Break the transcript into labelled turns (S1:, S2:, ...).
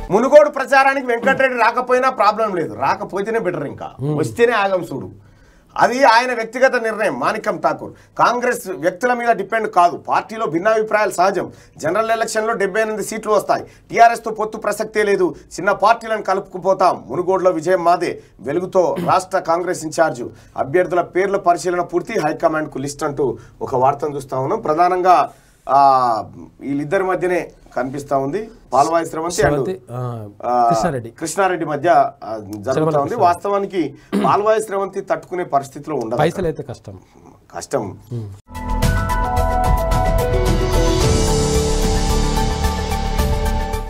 S1: మునుగోడు ప్రచారానికి వెంకటరెడ్డి రాకపోయినా ప్రాబ్లం లేదు రాకపోతేనే బెటర్ ఇంకా వస్తేనే ఆగం చూడు అది ఆయన వ్యక్తిగత నిర్ణయం మాణిక్యం ఠాకూర్ కాంగ్రెస్ వ్యక్తుల మీద డిపెండ్ కాదు పార్టీలో భిన్నాభిప్రాయాలు సహజం జనరల్ ఎలక్షన్లో డెబ్బై ఎనిమిది సీట్లు వస్తాయి టీఆర్ఎస్తో పొత్తు ప్రసక్తే లేదు చిన్న పార్టీలను కలుపుకుపోతాం మునుగోడులో విజయం మాదే వెలుగుతో రాష్ట్ర కాంగ్రెస్ ఇన్ఛార్జు అభ్యర్థుల పేర్ల పరిశీలన పూర్తి హైకమాండ్కు లిస్ట్ అంటూ ఒక వార్తను చూస్తా ఉన్నాం ప్రధానంగా ఆ, వీళ్ళిద్దరి మధ్యనే కనిపిస్తా ఉంది పాల్వాయి శ్రవంతి అండ్
S2: శ్రవంతి, ఆ,
S1: ఆ,
S2: కృష్ణారెడ్డి
S1: కృష్ణారెడ్డి మధ్య ఆ, జరుగుతా ఉంది వాస్తవానికి పాల్వాయి శ్రవంతి తట్టుకునే పరిస్థితిలో ఉండదు
S2: పైసలు అయితే కష్టం
S1: కష్టం